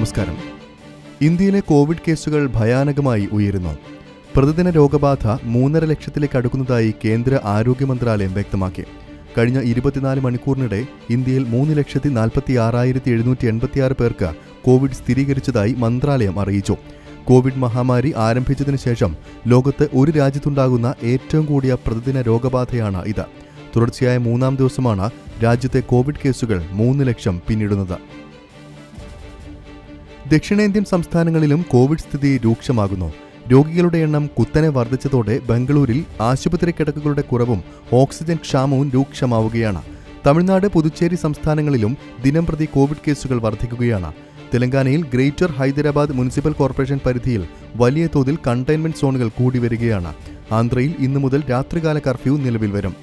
നമസ്കാരം ഇന്ത്യയിലെ കോവിഡ് കേസുകൾ ഭയാനകമായി ഉയരുന്നു പ്രതിദിന രോഗബാധ മൂന്നര ലക്ഷത്തിലേക്ക് അടുക്കുന്നതായി കേന്ദ്ര ആരോഗ്യ മന്ത്രാലയം വ്യക്തമാക്കി കഴിഞ്ഞ ഇരുപത്തിനാല് മണിക്കൂറിനിടെ ഇന്ത്യയിൽ മൂന്ന് ലക്ഷത്തി നാൽപ്പത്തി ആറായിരത്തി എഴുന്നൂറ്റി എൺപത്തിയാറ് പേർക്ക് കോവിഡ് സ്ഥിരീകരിച്ചതായി മന്ത്രാലയം അറിയിച്ചു കോവിഡ് മഹാമാരി ആരംഭിച്ചതിനു ശേഷം ലോകത്ത് ഒരു രാജ്യത്തുണ്ടാകുന്ന ഏറ്റവും കൂടിയ പ്രതിദിന രോഗബാധയാണ് ഇത് തുടർച്ചയായ മൂന്നാം ദിവസമാണ് രാജ്യത്തെ കോവിഡ് കേസുകൾ മൂന്ന് ലക്ഷം പിന്നിടുന്നത് ദക്ഷിണേന്ത്യൻ സംസ്ഥാനങ്ങളിലും കോവിഡ് സ്ഥിതി രൂക്ഷമാകുന്നു രോഗികളുടെ എണ്ണം കുത്തനെ വർദ്ധിച്ചതോടെ ബംഗളൂരിൽ ആശുപത്രി കിടക്കുകളുടെ കുറവും ഓക്സിജൻ ക്ഷാമവും രൂക്ഷമാവുകയാണ് തമിഴ്നാട് പുതുച്ചേരി സംസ്ഥാനങ്ങളിലും ദിനംപ്രതി കോവിഡ് കേസുകൾ വർദ്ധിക്കുകയാണ് തെലങ്കാനയിൽ ഗ്രേറ്റർ ഹൈദരാബാദ് മുനിസിപ്പൽ കോർപ്പറേഷൻ പരിധിയിൽ വലിയ തോതിൽ കണ്ടെയ്ൻമെന്റ് സോണുകൾ കൂടി വരികയാണ് ആന്ധ്രയിൽ ഇന്നു മുതൽ രാത്രികാല കർഫ്യൂ നിലവിൽ വരും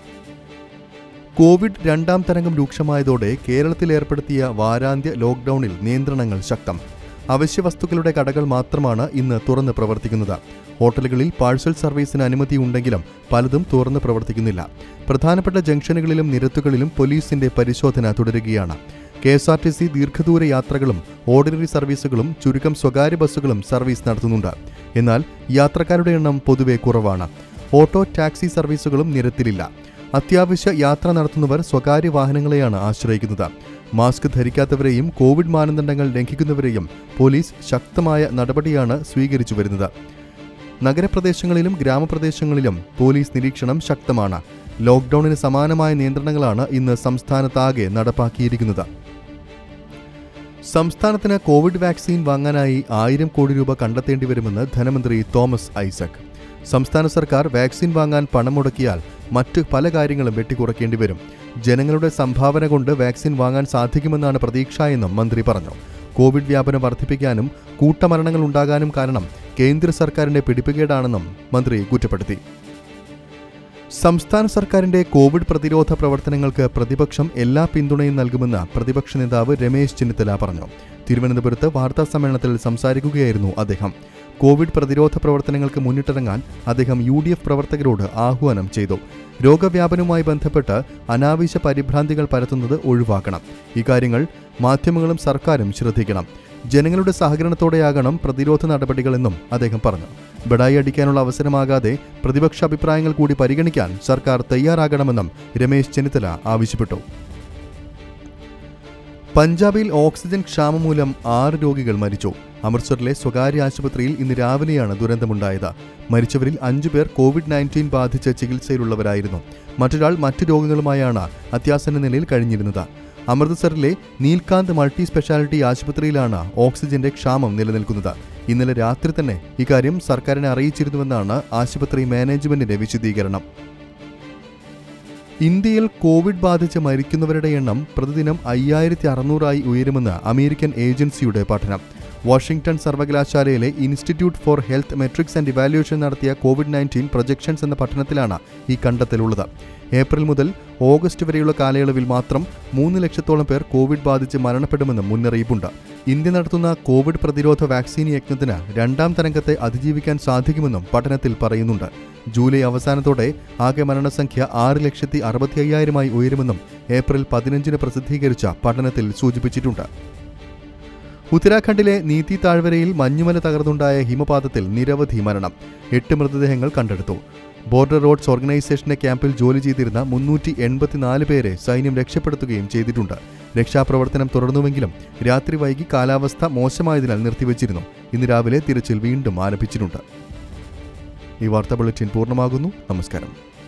കോവിഡ് രണ്ടാം തരംഗം രൂക്ഷമായതോടെ കേരളത്തിൽ ഏർപ്പെടുത്തിയ വാരാന്ത്യ ലോക്ഡൌണിൽ നിയന്ത്രണങ്ങൾ ശക്തം അവശ്യ വസ്തുക്കളുടെ കടകൾ മാത്രമാണ് ഇന്ന് തുറന്ന് പ്രവർത്തിക്കുന്നത് ഹോട്ടലുകളിൽ പാഴ്സൽ സർവീസിന് അനുമതിയുണ്ടെങ്കിലും പലതും തുറന്ന് പ്രവർത്തിക്കുന്നില്ല പ്രധാനപ്പെട്ട ജംഗ്ഷനുകളിലും നിരത്തുകളിലും പോലീസിന്റെ പരിശോധന തുടരുകയാണ് K S R T C ദീർഘദൂര യാത്രകളും ഓർഡിനറി സർവീസുകളും ചുരുക്കം സ്വകാര്യ ബസ്സുകളും സർവീസ് നടത്തുന്നുണ്ട് എന്നാൽ യാത്രക്കാരുടെ എണ്ണം പൊതുവെ കുറവാണ് ഓട്ടോ ടാക്സി സർവീസുകളും നിരത്തിലില്ല അത്യാവശ്യ യാത്ര നടത്തുന്നവർ സ്വകാര്യ വാഹനങ്ങളെയാണ് ആശ്രയിക്കുന്നത് മാസ്ക് ധരിക്കാത്തവരെയും കോവിഡ് മാനദണ്ഡങ്ങൾ ലംഘിക്കുന്നവരെയും പോലീസ് ശക്തമായ നടപടിയാണ് സ്വീകരിച്ചു വരുന്നത് നഗരപ്രദേശങ്ങളിലും ഗ്രാമപ്രദേശങ്ങളിലും പോലീസ് നിരീക്ഷണം ശക്തമാണ് ലോക്ഡൌണിന് സമാനമായ നിയന്ത്രണങ്ങളാണ് ഇന്ന് സംസ്ഥാനത്താകെ നടപ്പാക്കിയിരിക്കുന്നത് സംസ്ഥാനത്തിന് കോവിഡ് വാക്സിൻ വാങ്ങാനായി ആയിരം കോടി രൂപ കണ്ടെത്തേണ്ടി വരുമെന്ന് ധനമന്ത്രി തോമസ് ഐസക് സംസ്ഥാന സർക്കാർ വാക്സിൻ വാങ്ങാൻ പണം മുടക്കിയാൽ മറ്റ് പല കാര്യങ്ങളും വെട്ടിക്കുറയ്ക്കേണ്ടി വരും ജനങ്ങളുടെ സംഭാവന കൊണ്ട് വാക്സിൻ വാങ്ങാൻ സാധിക്കുമെന്നാണ് പ്രതീക്ഷ എന്നും മന്ത്രി പറഞ്ഞു കോവിഡ് വ്യാപനം വർദ്ധിപ്പിക്കാനും കൂട്ടമരണങ്ങൾ ഉണ്ടാകാനും കാരണം കേന്ദ്ര സർക്കാരിന്റെ പിടിപ്പുകേടാണെന്നും മന്ത്രി കുറ്റപ്പെടുത്തി സംസ്ഥാന സർക്കാരിന്റെ കോവിഡ് പ്രതിരോധ പ്രവർത്തനങ്ങൾക്ക് പ്രതിപക്ഷം എല്ലാ പിന്തുണയും നൽകുമെന്ന് പ്രതിപക്ഷ നേതാവ് രമേശ് ചെന്നിത്തല പറഞ്ഞു തിരുവനന്തപുരത്ത് വാർത്താ സമ്മേളനത്തിൽ സംസാരിക്കുകയായിരുന്നു അദ്ദേഹം കോവിഡ് പ്രതിരോധ പ്രവർത്തനങ്ങൾക്ക് മുന്നിട്ടിറങ്ങാൻ അദ്ദേഹം യു ഡി എഫ് പ്രവർത്തകരോട് ആഹ്വാനം ചെയ്തു രോഗവ്യാപനവുമായി ബന്ധപ്പെട്ട് അനാവശ്യ പരിഭ്രാന്തികൾ പരത്തുന്നത് ഒഴിവാക്കണം ഇക്കാര്യങ്ങൾ മാധ്യമങ്ങളും സർക്കാരും ശ്രദ്ധിക്കണം ജനങ്ങളുടെ സഹകരണത്തോടെയാകണം പ്രതിരോധ നടപടികളെന്നും അദ്ദേഹം പറഞ്ഞു ബഡായി അടിക്കാനുള്ള അവസരമാകാതെ പ്രതിപക്ഷ അഭിപ്രായങ്ങൾ കൂടി പരിഗണിക്കാൻ സർക്കാർ തയ്യാറാകണമെന്നും രമേശ് ചെന്നിത്തല ആവശ്യപ്പെട്ടു പഞ്ചാബിൽ ഓക്സിജൻ ക്ഷാമം മൂലം ആറ് രോഗികൾ മരിച്ചു അമൃത്സറിലെ സ്വകാര്യ ആശുപത്രിയിൽ ഇന്ന് രാവിലെയാണ് ദുരന്തമുണ്ടായത് മരിച്ചവരിൽ അഞ്ചുപേർ കോവിഡ് നയൻറ്റീൻ ബാധിച്ച് ചികിത്സയിലുള്ളവരായിരുന്നു മറ്റൊരാൾ മറ്റു രോഗങ്ങളുമായാണ് അത്യാസന്ന നിലയിൽ കഴിഞ്ഞിരുന്നത് അമൃത്സറിലെ നീൽകാന്ത് മൾട്ടി സ്പെഷ്യാലിറ്റി ആശുപത്രിയിലാണ് ഓക്സിജന്റെ ക്ഷാമം നിലനിൽക്കുന്നത് ഇന്നലെ രാത്രി തന്നെ ഇക്കാര്യം സർക്കാരിനെ അറിയിച്ചിരുന്നുവെന്നാണ് ആശുപത്രി മാനേജ്മെന്റിന്റെ വിശദീകരണം ഇന്ത്യയിൽ കോവിഡ് ബാധിച്ച് മരിക്കുന്നവരുടെ എണ്ണം പ്രതിദിനം അയ്യായിരത്തി അറുന്നൂറായി ഉയരുമെന്ന് അമേരിക്കൻ ഏജൻസിയുടെ പഠനം വാഷിംഗ്ടൺ സർവകലാശാലയിലെ institute for health metrics and evaluation നടത്തിയ കോവിഡ് നയൻറ്റീൻ പ്രൊജക്ഷൻസ് എന്ന പഠനത്തിലാണ് ഈ കണ്ടെത്തലുള്ളത് ഏപ്രിൽ മുതൽ ഓഗസ്റ്റ് വരെയുള്ള കാലയളവിൽ മാത്രം മൂന്ന് ലക്ഷത്തോളം പേർ കോവിഡ് ബാധിച്ച് മരണപ്പെടുമെന്നും മുന്നറിയിപ്പുണ്ട് ഇന്ത്യ നടത്തുന്ന കോവിഡ് പ്രതിരോധ വാക്സിൻ യജ്ഞത്തിന് രണ്ടാം തരംഗത്തെ അതിജീവിക്കാൻ സാധിക്കുമെന്നും പഠനത്തിൽ പറയുന്നുണ്ട് ജൂലൈ അവസാനത്തോടെ ആകെ മരണസംഖ്യ ആറ് ലക്ഷത്തി അറുപത്തി അയ്യായിരമായി ഉയരുമെന്നും ഏപ്രിൽ പതിനഞ്ചിന് പ്രസിദ്ധീകരിച്ച പഠനത്തിൽ സൂചിപ്പിച്ചിട്ടുണ്ട് ഉത്തരാഖണ്ഡിലെ നീതി താഴ്വരയിൽ മഞ്ഞുമല തകർന്നുണ്ടായ ഹിമപാതത്തിൽ നിരവധി മരണം എട്ട് മൃതദേഹങ്ങൾ കണ്ടെടുത്തു ബോർഡർ റോഡ്സ് ഓർഗനൈസേഷന്റെ ക്യാമ്പിൽ ജോലി ചെയ്തിരുന്ന മുന്നൂറ്റി എൺപത്തിനാല് പേരെ സൈന്യം രക്ഷപ്പെടുത്തുകയും ചെയ്തിട്ടുണ്ട് രക്ഷാപ്രവർത്തനം തുടർന്നുവെങ്കിലും രാത്രി വൈകി കാലാവസ്ഥ മോശമായതിനാൽ നിർത്തിവച്ചിരുന്നു ഇന്ന് രാവിലെ തിരച്ചിൽ വീണ്ടും ആരംഭിച്ചിട്ടുണ്ട് ഈ വാർത്താ ബുള്ളറ്റിൻ പൂർണ്ണമാകുന്നു നമസ്കാരം